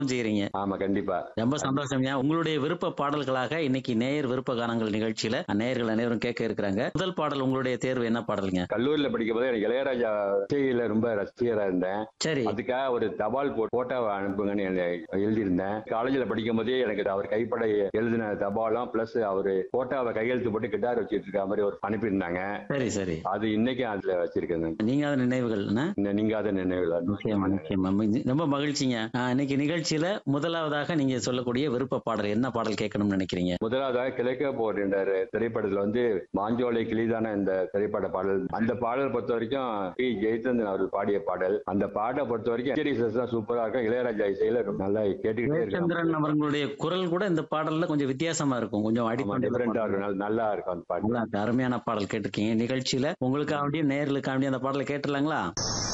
செய்யறீங்க ஆமா கண்டிப்பா ரொம்ப சந்தோஷம்யா உங்களுடைய விருப்ப பாடல்களாக இன்னைக்கு நேயர் விருப்ப கானங்கள் நிகழ்ச்சியில நேயர்கள் அனைவரும் கேட்க இருக்கிறாங்க முதல் பாடல் உங்களுடைய தேர்வு என்ன பாடலுங்க கல்லூரியில படிக்கும் போது எனக்கு இளையராஜா இசையில ரொம்ப ரசிகரா இருந்தேன் சரி அதுக்காக ஒரு தபால் போ- போட்டோவை அனுப்புங்கன்னு எழு- எழுதியிருந்தேன் காலேஜ்ல படிக்கும் போதே எனக்கு அவர் கைப்பட எழுதின தபாலும் பிளஸ் அவரு போட்டோவை கையெழுத்து போட்டு கிட்டார் வச்சிட்டு இருக்க மாதிரி ஒரு அனுப்பியிருந்தாங்க சரி சரி அது இன்னைக்கும் அதுல வச்சிருக்கேன் நான். நீங்க அது நினைவுகள் என்ன? இந்த நீங்காத நினைவுல நிச்சயமா நிச்சயமா மி- ரொம்ப மகிழ்ச்சிங்க ஆ, இன்னைக்கு நிகழ்ச்சியில முதலாவதாக நீங்க சொல்லக்கூடிய விருப்ப பாடல் என்ன பாடல் கேட்கணும்னு நினைக்கிறீங்க முதலாவதாக கிழக்க போகின்ற திரைப்படத்துல வந்து மாஞ்சோலை கிளிதான இந்த திரைப்பட பாடல் அந்த பாடல் பொறுத்த வரைக்கும் பி ஜெயச்சந்திரன் அவர்கள் பாடிய பாடல் அந்த பாட்டை பொறுத்த வரைக்கும் HDSS தான் சூப்பரா இருக்கும் இளையராஜா இசையில ரொம்ப நல்லா கேட்டுக்கிட்டே இருக்காங்க ஜெயச்சந்திரன் அவர்களுடைய குரல் கூட இந்த பாடல்ல கொஞ்சம் வித்தியாசமா இருக்கும் கொஞ்சம் டிஃபரெண்டா அடிப்படை இருக்கும் நல்ல- நல்லா இருக்கும் அந்த பாட்டு நல்லா இருக்கு. அருமையான பாடல் கேட்டிருக்கீங்க நிகழ்ச்சியில உங்களுக்காக நேர்களுக்காக அந்த பாடலை கேட்டுலாங்களா